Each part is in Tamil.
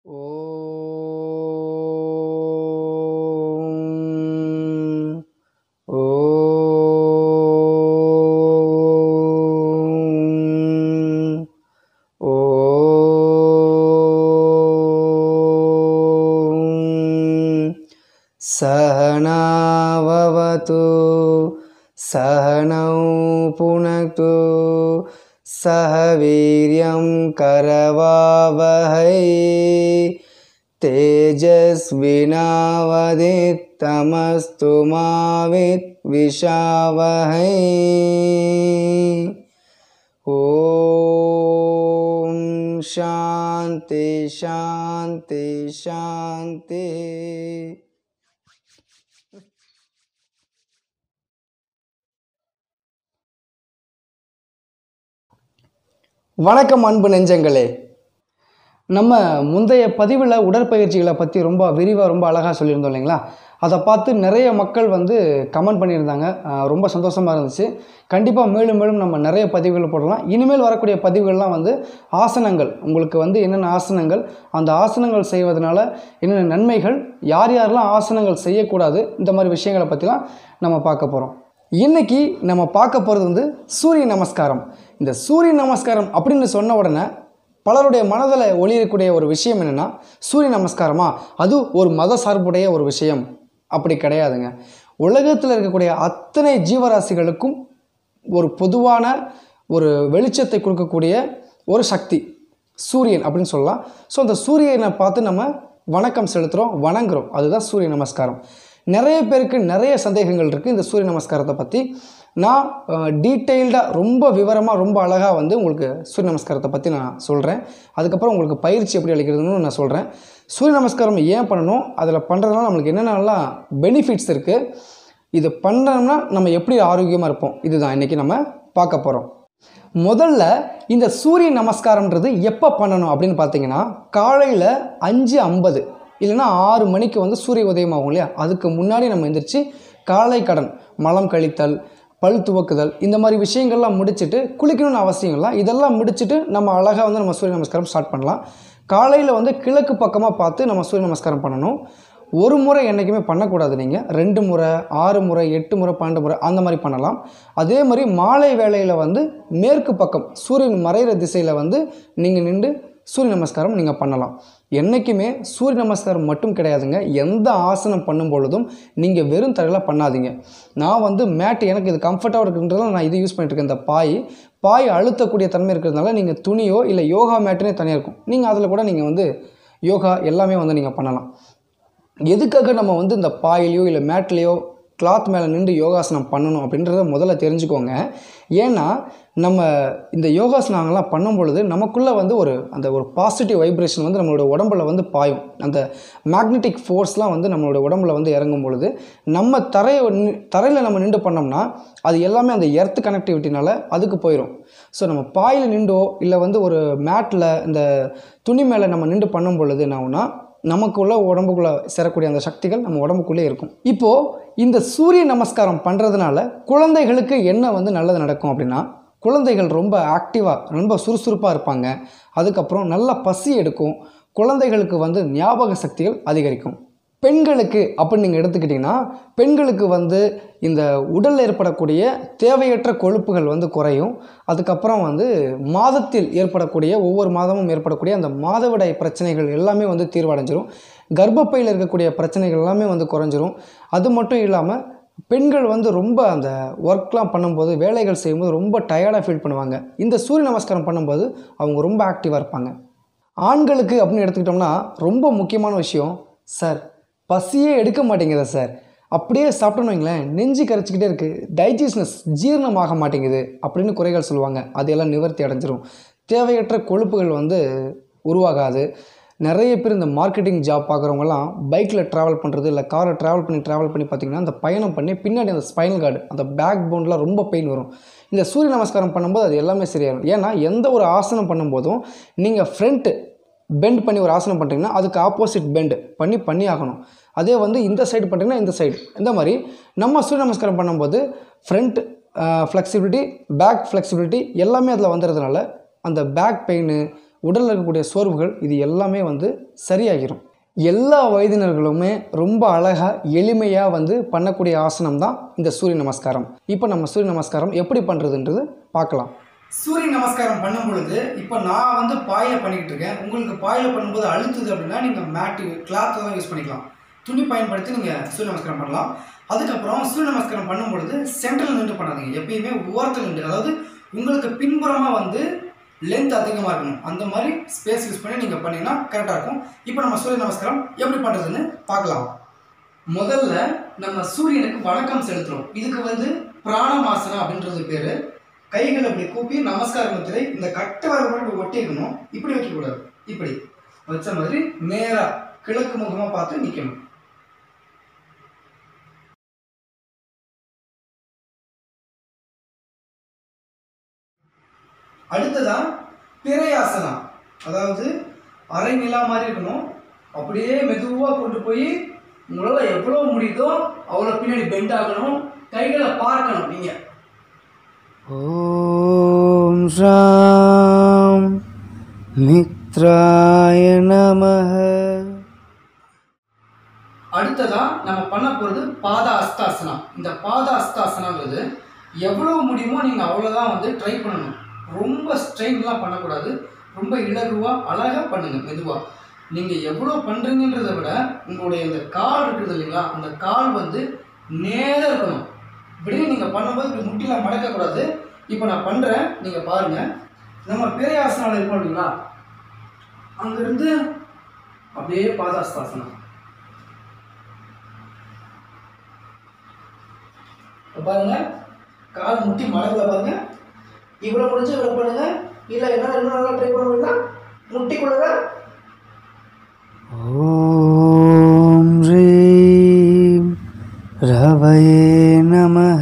ஓம் ஓம் ஓம் सहनाववतु सहनौ पुनक्तु सह वीर्यं करवावहै तेजस्विनावदित्तमस्तु मा विद्विषावहै ॐ शान्ति शान्ति शान्तिः வணக்கம் அன்பு நெஞ்சங்களே நம்ம முந்தைய பதிவில் உடற்பயிற்சிகளை பற்றி ரொம்ப விரிவாக ரொம்ப அழகாக சொல்லியிருந்தோம் இல்லைங்களா அதை பார்த்து நிறைய மக்கள் வந்து கமெண்ட் பண்ணியிருந்தாங்க ஆஹ் ரொம்ப சந்தோஷமாக இருந்துச்சு கண்டிப்பாக மேலும் மேலும் நம்ம நிறைய பதிவுகள் போடலாம் இனிமேல் வரக்கூடிய பதிவுகள்லாம் வந்து ஆசனங்கள் உங்களுக்கு வந்து என்னென்ன ஆசனங்கள் அந்த ஆசனங்கள் செய்வதனால என்னென்ன நன்மைகள் யார் யாரெல்லாம் ஆசனங்கள் செய்யக்கூடாது இந்த மாதிரி விஷயங்களை பற்றிலாம் நம்ம பார்க்க போகிறோம் இன்னைக்கு நம்ம பார்க்க போகிறது வந்து சூரிய நமஸ்காரம் இந்த சூரிய நமஸ்காரம் அப்படின்னு சொன்ன உடனே பலருடைய மனதில் ஒளியக்கூடிய ஒரு விஷயம் என்னென்னா சூரிய நமஸ்காரமா அது ஒரு மத சார்புடைய ஒரு விஷயம் அப்படி கிடையாதுங்க உலகத்தில் இருக்கக்கூடிய அத்தனை ஜீவராசிகளுக்கும் ஒரு பொதுவான ஒரு வெளிச்சத்தை கொடுக்கக்கூடிய ஒரு சக்தி சூரியன் அப்படின்னு சொல்லலாம் ஸோ அந்த சூரியனை பார்த்து நம்ம வணக்கம் செலுத்துகிறோம் வணங்குறோம் அதுதான் சூரிய நமஸ்காரம் நிறைய பேருக்கு நிறைய சந்தேகங்கள் இருக்குது இந்த சூரிய நமஸ்காரத்தை பற்றி நான் டீட்டெயில்டாக ரொம்ப விவரமாக ரொம்ப அழகாக வந்து உங்களுக்கு சூரிய நமஸ்காரத்தை பற்றி நான் சொல்கிறேன் அதுக்கப்புறம் உங்களுக்கு பயிற்சி எப்படி அளிக்கிறதுன்னு நான் சொல்கிறேன் சூரிய நமஸ்காரம் ஏன் பண்ணணும் அதில் பண்ணுறதுனால நம்மளுக்கு என்னென்னலாம் பெனிஃபிட்ஸ் இருக்குது இது பண்ணோம்னா நம்ம எப்படி ஆரோக்கியமாக இருப்போம் இதுதான் இன்றைக்கி நம்ம பார்க்க போகிறோம் முதல்ல இந்த சூரிய நமஸ்காரம்ன்றது எப்போ பண்ணணும் அப்படின்னு பார்த்தீங்கன்னா காலையில் அஞ்சு ஐம்பது இல்லைன்னா ஆறு மணிக்கு வந்து சூரிய உதயம் ஆகும் இல்லையா அதுக்கு முன்னாடி நம்ம எந்திரிச்சு காலை கடன் மலம் கழித்தல் பல் துவக்குதல் இந்த மாதிரி விஷயங்கள்லாம் முடிச்சுட்டு குளிக்கணும்னு அவசியம் இல்லை இதெல்லாம் முடிச்சுட்டு நம்ம அழகாக வந்து நம்ம சூரிய நமஸ்காரம் ஸ்டார்ட் பண்ணலாம் காலையில் வந்து கிழக்கு பக்கமாக பார்த்து நம்ம சூரிய நமஸ்காரம் பண்ணணும் ஒரு முறை என்றைக்குமே பண்ணக்கூடாது நீங்கள் ரெண்டு முறை ஆறு முறை எட்டு முறை பன்னெண்டு முறை அந்த மாதிரி பண்ணலாம் அதே மாதிரி மாலை வேளையில் வந்து மேற்கு பக்கம் சூரியன் மறைகிற திசையில் வந்து நீங்கள் நின்று சூரிய நமஸ்காரம் நீங்கள் பண்ணலாம் என்றைக்குமே சூரிய நமஸ்காரம் மட்டும் கிடையாதுங்க எந்த ஆசனம் பண்ணும் பொழுதும் நீங்கள் வெறும் தரையில் பண்ணாதீங்க நான் வந்து மேட் எனக்கு இது கம்ஃபர்ட்டாக இருக்குன்றதால நான் இது யூஸ் பண்ணிட்டு இருக்கேன் இந்த பாய் பாய் அழுத்தக்கூடிய தன்மை இருக்கிறதுனால நீங்கள் துணியோ இல்லை யோகா மேட்டுனே தனியாக இருக்கும் நீங்கள் அதில் கூட நீங்கள் வந்து யோகா எல்லாமே வந்து நீங்கள் பண்ணலாம் எதுக்காக நம்ம வந்து இந்த பாயிலையோ இல்லை மேட்லேயோ கிளாத் மேலே நின்று யோகாசனம் பண்ணணும் அப்படின்றத முதல்ல தெரிஞ்சுக்கோங்க ஏன்னா நம்ம இந்த யோகாசனங்கள்லாம் பண்ணும் பொழுது நமக்குள்ளே வந்து ஒரு அந்த ஒரு பாசிட்டிவ் வைப்ரேஷன் வந்து நம்மளோட உடம்புல வந்து பாயும் அந்த மேக்னெட்டிக் ஃபோர்ஸ்லாம் வந்து நம்மளோட உடம்புல வந்து இறங்கும் பொழுது நம்ம தரையை தரையில் நம்ம நின்று பண்ணோம்னா அது எல்லாமே அந்த எர்த் கனெக்டிவிட்டினால அதுக்கு போயிடும் ஸோ நம்ம பாயில் நின்றோ இல்லை வந்து ஒரு மேட்டில் இந்த துணி மேலே நம்ம நின்று பண்ணும் பொழுது என்ன ஆகும்னா நமக்குள்ள உடம்புக்குள்ளே சேரக்கூடிய அந்த சக்திகள் நம்ம உடம்புக்குள்ளே இருக்கும் இப்போது இந்த சூரிய நமஸ்காரம் பண்ணுறதுனால குழந்தைகளுக்கு என்ன வந்து நல்லது நடக்கும் அப்படின்னா குழந்தைகள் ரொம்ப ஆக்டிவாக ரொம்ப சுறுசுறுப்பாக இருப்பாங்க அதுக்கப்புறம் நல்ல பசி எடுக்கும் குழந்தைகளுக்கு வந்து ஞாபக சக்திகள் அதிகரிக்கும் பெண்களுக்கு அப்படின்னு நீங்கள் எடுத்துக்கிட்டிங்கன்னா பெண்களுக்கு வந்து இந்த உடலில் ஏற்படக்கூடிய தேவையற்ற கொழுப்புகள் வந்து குறையும் அதுக்கப்புறம் வந்து மாதத்தில் ஏற்படக்கூடிய ஒவ்வொரு மாதமும் ஏற்படக்கூடிய அந்த மாதவிடாய் பிரச்சனைகள் எல்லாமே வந்து தீர்வடைஞ்சிரும் கர்ப்பப்பையில் இருக்கக்கூடிய பிரச்சனைகள் எல்லாமே வந்து குறைஞ்சிரும் அது மட்டும் இல்லாமல் பெண்கள் வந்து ரொம்ப அந்த ஒர்க்லாம் பண்ணும்போது வேலைகள் செய்யும்போது ரொம்ப டயர்டாக ஃபீல் பண்ணுவாங்க இந்த சூரிய நமஸ்காரம் பண்ணும்போது அவங்க ரொம்ப ஆக்டிவாக இருப்பாங்க ஆண்களுக்கு அப்படின்னு எடுத்துக்கிட்டோம்னா ரொம்ப முக்கியமான விஷயம் சார் பசியே எடுக்க மாட்டேங்குதா சார் அப்படியே சாப்பிட்டோன்னு வைங்களேன் நெஞ்சு கரைச்சிக்கிட்டே இருக்குது டைஜஷனஸ் ஜீரணமாக மாட்டேங்குது அப்படின்னு குறைகள் சொல்லுவாங்க அதையெல்லாம் நிவர்த்தி அடைஞ்சிரும் தேவையற்ற கொழுப்புகள் வந்து உருவாகாது நிறைய பேர் இந்த மார்க்கெட்டிங் ஜாப் பார்க்குறவங்கலாம் பைக்கில் ட்ராவல் பண்ணுறது இல்லை காரில் ட்ராவல் பண்ணி ட்ராவல் பண்ணி பார்த்திங்கன்னா அந்த பயணம் பண்ணி பின்னாடி அந்த ஸ்பைனல் கார்டு அந்த பேக் போன்லாம் ரொம்ப பெயின் வரும் இந்த சூரிய நமஸ்காரம் பண்ணும்போது அது எல்லாமே சரியாகும் ஏன்னா எந்த ஒரு ஆசனம் பண்ணும்போதும் நீங்கள் ஃப்ரண்ட்டு பெண்ட் பண்ணி ஒரு ஆசனம் பண்ணுறீங்கன்னா அதுக்கு ஆப்போசிட் பெண்ட் பண்ணி பண்ணி ஆகணும் அதே வந்து இந்த சைடு பண்ணுறீங்கன்னா இந்த சைடு இந்த மாதிரி நம்ம சூரிய நமஸ்காரம் பண்ணும்போது ஃப்ரண்ட் ஃப்ளெக்சிபிலிட்டி பேக் ஃப்ளெக்சிபிலிட்டி எல்லாமே அதில் வந்துடுறதுனால அந்த பேக் பெயின் உடலில் இருக்கக்கூடிய சோர்வுகள் இது எல்லாமே வந்து சரியாகிரும் எல்லா வயதினர்களுமே ரொம்ப அழகாக எளிமையாக வந்து பண்ணக்கூடிய ஆசனம் தான் இந்த சூரிய நமஸ்காரம் இப்போ நம்ம சூரிய நமஸ்காரம் எப்படி பண்ணுறதுன்றது பார்க்கலாம் சூரிய நமஸ்காரம் பண்ணும் பொழுது இப்போ நான் வந்து பாயில் பண்ணிக்கிட்டு இருக்கேன் உங்களுக்கு பாயில் பண்ணும்போது அழுத்துது அப்படின்னா நீங்கள் மேட்டு கிளாத்தை தான் யூஸ் பண்ணிக்கலாம் துணி பயன்படுத்தி நீங்கள் சூரிய நமஸ்காரம் பண்ணலாம் அதுக்கப்புறம் சூரிய நமஸ்காரம் பண்ணும் பொழுது சென்ட்ரல் நின்று பண்ணாதீங்க எப்பயுமே ஓரத்தில் நின்று அதாவது உங்களுக்கு பின்புறமாக வந்து லென்த் அதிகமாக இருக்கணும் அந்த மாதிரி ஸ்பேஸ் யூஸ் பண்ணி நீங்கள் பண்ணீங்கன்னா கரெக்டாக இருக்கும் இப்போ நம்ம சூரிய நமஸ்காரம் எப்படி பண்ணுறதுன்னு பார்க்கலாம் முதல்ல நம்ம சூரியனுக்கு வணக்கம் செலுத்துறோம் இதுக்கு வந்து பிராணமாசனம் அப்படின்றது பேர் கைகளை இப்படி கூப்பி நமஸ்கார முத்திரை இந்த கட்டை வர மாதிரி இப்படி ஒட்டிக்கணும் இப்படி வைக்கக்கூடாது இப்படி வச்ச மாதிரி நேரா கிழக்கு முகமா பார்த்து நிக்கணும் அடுத்ததா பிறையாசனம் அதாவது அரை நிலா மாதிரி இருக்கணும் அப்படியே மெதுவா கொண்டு போய் உங்களால் எவ்வளோ முடியுதோ அவ்வளோ பின்னாடி பெண்ட் ஆகணும் கைகளை பார்க்கணும் நீங்க ஓம் ராம் மித்ராய நமः அடுத்ததா நம்ம பண்ண போகிறது பாத அஸ்தாசனம் இந்த பாத அஸ்தாசனங்கிறது எவ்வளோ முடியுமோ நீங்கள் அவ்வளோதான் வந்து ட்ரை பண்ணணும் ரொம்ப ஸ்ட்ரெயின்லாம் பண்ணக்கூடாது ரொம்ப இலகுவாக அழகாக பண்ணுங்க மெதுவாக நீங்கள் எவ்வளோ பண்ணுறீங்கன்றதை விட உங்களுடைய இந்த கால் இருக்குது இல்லைங்களா அந்த கால் வந்து நேராக இருக்கணும் இப்படியே நீங்கள் பண்ணும்போது இப்படி முட்டிலாம் மடக்கக்கூடாது இப்போ நான் பண்ணுறேன் நீங்கள் பாருங்கள் நம்ம பேயாசனம் இருக்கோம் இல்லைங்களா அங்கேருந்து அப்படியே பாதாஸ்தாசனம் இப்ப பாருங்க கால் முட்டி மடங்குல பாருங்க இவ்வளோ முடிஞ்சு இவ்வளோ பண்ணுங்க இல்லை என்ன இன்னும் நல்லா ட்ரை பண்ண முடியும்னா முட்டிக்குள்ள ஓம் ரீம் ரவயே நமः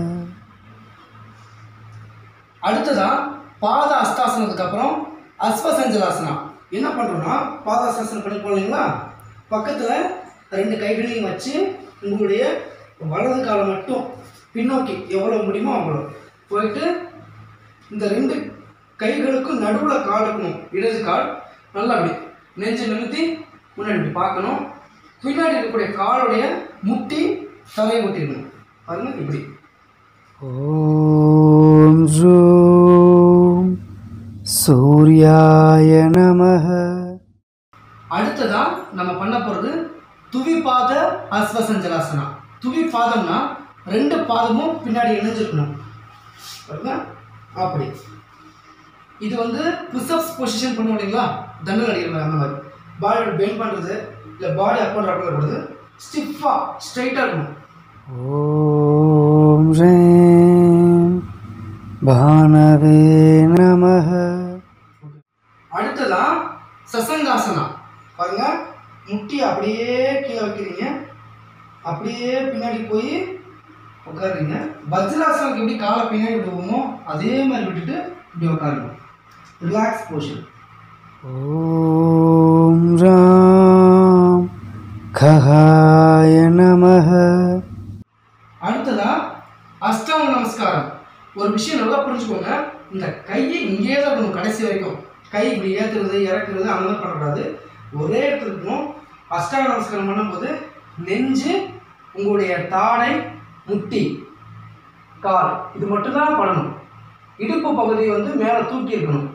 அடுத்ததா பாத அஸ்தாசனத்துக்கு அப்புறம் அஸ்வசஞ்சலாசனம் என்ன பண்ணுறோம்னா பாதாசாசனம் பண்ணி போனீங்களா பக்கத்தில் ரெண்டு கைகளையும் வச்சு உங்களுடைய வலது காலை மட்டும் பின்னோக்கி எவ்வளோ முடியுமோ அவ்வளோ போயிட்டு இந்த ரெண்டு கைகளுக்கும் நடுவில் கால் இருக்கணும் இடது கால் நல்லா அப்படி நெஞ்சு நிறுத்தி முன்னாடி இப்படி பார்க்கணும் பின்னாடி இருக்கக்கூடிய காலுடைய முட்டி தலையை முட்டிடணும் பாருங்க இப்படி ஓம் ரூம் சூர்யாய நமः அடுத்ததா நம்ம பண்ண போகிறது துவிபாத அஸ்வசஞ்சலாசனா துவி பாதம்னா ரெண்டு பாதமும் பின்னாடி இணைஞ்சிருக்கணும் பாருங்க அப்படி இது வந்து புஷ்அப்ஸ் பொசிஷன் பண்ணுவோம் இல்லைங்களா தண்டல் அடிக்கிற மாதிரி அந்த மாதிரி பாடி பெண்ட் பண்ணுறது இல்லை பாடி அப் பண்ணுற கூடாது ஸ்டிஃபாக ஸ்ட்ரைட்டாக இருக்கணும் ஓம் ரீம் பானவே நமः அடுத்ததா சசங்காசனா பாருங்க முட்டி அப்படியே கீழே வைக்கிறீங்க அப்படியே பின்னாடி போய் உட்காருங்க வஜ்ராசனுக்கு எப்படி காலை பின்னாடி விடுவோமோ அதே மாதிரி விட்டுட்டு இப்படி உட்காருங்க ரிலாக்ஸ் போர்ஷன் ஓம் ராம் கஹாய நமः அடுத்ததா அஷ்டாங்க நமஸ்காரம் ஒரு விஷயம் நல்லா புரிஞ்சுக்கோங்க இந்த கையை இங்கே தான் இருக்கணும் கடைசி வரைக்கும் கை இப்படி ஏற்றுறது இறக்குறது அந்த மாதிரி பண்ணக்கூடாது ஒரே இடத்துல இருக்கணும் அஷ்டாங்க நமஸ்காரம் பண்ணும்போது நெஞ்சு உங்களுடைய தாடை முட்டி கால் இது மட்டும்தான் பண்ணணும் இடுப்பு பகுதியை வந்து மேலே தூக்கி இருக்கணும்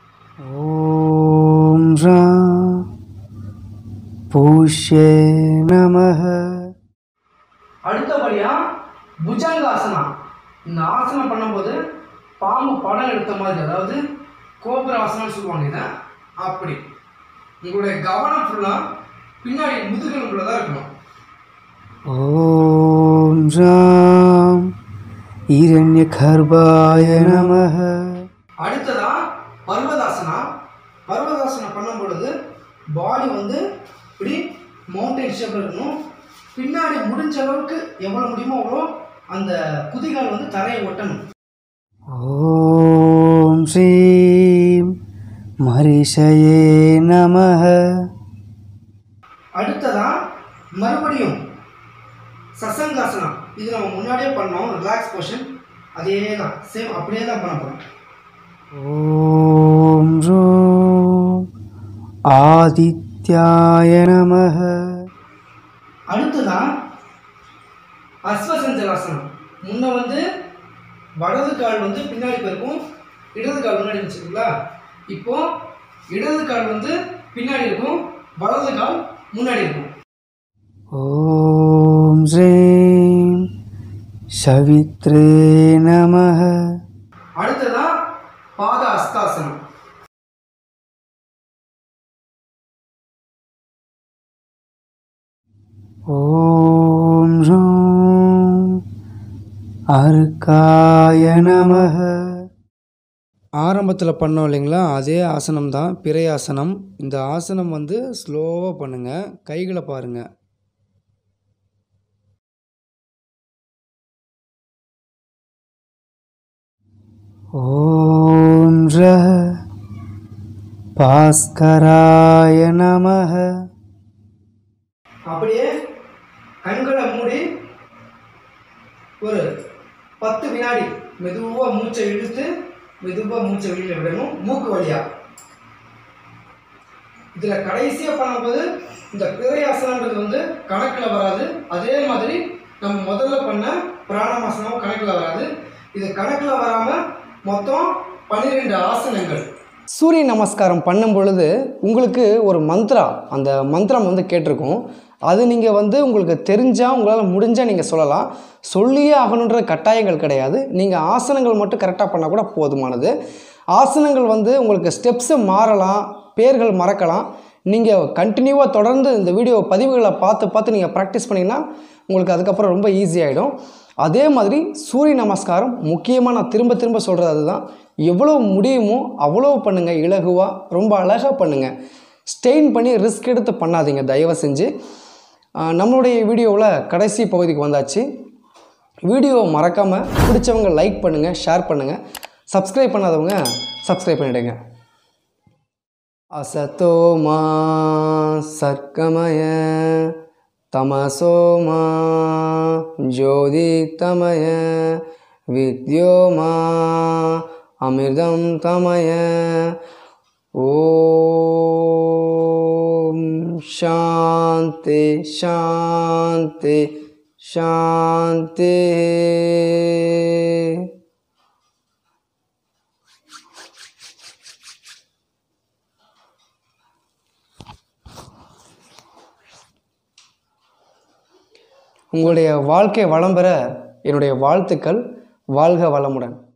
ஓம் ராம் பூஷ்யே நமः அடுத்தபடியா புஜங்காசனா இந்த ஆசனம் பண்ணும்போது பாம்பு படம் எடுத்த மாதிரி அதாவது கோபுர ஆசனம் சொல்லுவாங்க இதை அப்படி உங்களுடைய கவனம் ஃபுல்லாக பின்னாடி முதுகெலும்புல தான் இருக்கணும் ஓம் ராம் இரண்யகர்பாய நமः அடுத்ததா பர்வதாசனா பர்வதாசனா பண்ணும் பொழுது பாடி வந்து இப்படி மவுண்டைன் ஷேப்பில் இருக்கணும் பின்னாடி முடிஞ்ச அளவுக்கு எவ்வளோ முடியுமோ அவ்வளோ அந்த குதிகால் வந்து தரையை ஒட்டணும் ஓம் ஸ்ரீம் மரிஷயே நமः அடுத்ததா மறுபடியும் சசங்காசனம் இது நம்ம முன்னாடியே பண்ணோம் ரிலாக்ஸ் போர்ஷன் அதே தான் சேம் அப்படியே தான் பண்ண போகிறோம் ஓம் ரூம் ஆதித்யாய நமः அடுத்துதான் அஸ்வசஞ்சலாசனம் முன்ன வந்து வலது கால் வந்து பின்னாடி போயிருக்கும் இடது கால் முன்னாடி வச்சுருக்குங்களா இப்போ இடது கால் வந்து பின்னாடி இருக்கும் வலது கால் முன்னாடி இருக்கும் ஓம் ஸ்ரீம் சவித்ரே நமः அடுத்ததான் பாத அஸ்தாசனம் ஓம் ஸ்ரீம் அர்க்காய நமः ஆரம்பத்தில் பண்ணோம் இல்லைங்களா அதே ஆசனம் தான் பிறையாசனம் இந்த ஆசனம் வந்து ஸ்லோவாக பண்ணுங்கள் கைகளை பாருங்கள் ஓம் ர பாஸ்கராய நமः அப்படியே கண்களை மூடி ஒரு பத்து வினாடி மெதுவா மூச்சை இழுத்து மெதுவா மூச்சை வெளியில விடணும் மூக்கு வழியா இதுல கடைசியா பண்ணும்போது இந்த பிறையாசனன்றது வந்து கணக்குல வராது அதே மாதிரி நம்ம முதல்ல பண்ண பிராணமாசனம் கணக்குல வராது இது கணக்குல வராம மொத்தம் பன்னிரெண்டு ஆசனங்கள் சூரிய நமஸ்காரம் பண்ணும் பொழுது உங்களுக்கு ஒரு மந்த்ரா அந்த மந்திரம் வந்து கேட்டிருக்கும் அது நீங்கள் வந்து உங்களுக்கு தெரிஞ்சால் உங்களால் முடிஞ்சால் நீங்கள் சொல்லலாம் சொல்லியே ஆகணுன்ற கட்டாயங்கள் கிடையாது நீங்கள் ஆசனங்கள் மட்டும் கரெக்டாக பண்ணால் கூட போதுமானது ஆசனங்கள் வந்து உங்களுக்கு ஸ்டெப்ஸு மாறலாம் பேர்கள் மறக்கலாம் நீங்கள் கண்டினியூவாக தொடர்ந்து இந்த வீடியோ பதிவுகளை பார்த்து பார்த்து நீங்கள் ப்ராக்டிஸ் பண்ணிங்கன்னா உங்களுக்கு அதுக்கப்புறம் ரொம்ப ஈஸியாகிடும் அதே மாதிரி சூரிய நமஸ்காரம் முக்கியமாக நான் திரும்ப திரும்ப சொல்கிறது அதுதான் எவ்வளோ முடியுமோ அவ்வளோ பண்ணுங்கள் இலகுவாக ரொம்ப அழகாக பண்ணுங்கள் ஸ்டெயின் பண்ணி ரிஸ்க் எடுத்து பண்ணாதீங்க தயவு செஞ்சு ஆஹ் நம்மளுடைய வீடியோவில் கடைசி பகுதிக்கு வந்தாச்சு வீடியோவை மறக்காமல் பிடிச்சவங்க லைக் பண்ணுங்கள் ஷேர் பண்ணுங்கள் சப்ஸ்கிரைப் பண்ணாதவங்க சப்ஸ்கிரைப் பண்ணிவிடுங்க असतो मा सर्कमय तमसो मा ज्योतितमय विद्यो मा अमृतं तमय ॐ शान्ति शान्ति शान्तिः உங்களுடைய வாழ்க்கை வளம் பெற என்னுடைய வாழ்த்துக்கள் வாழ்க வளமுடன்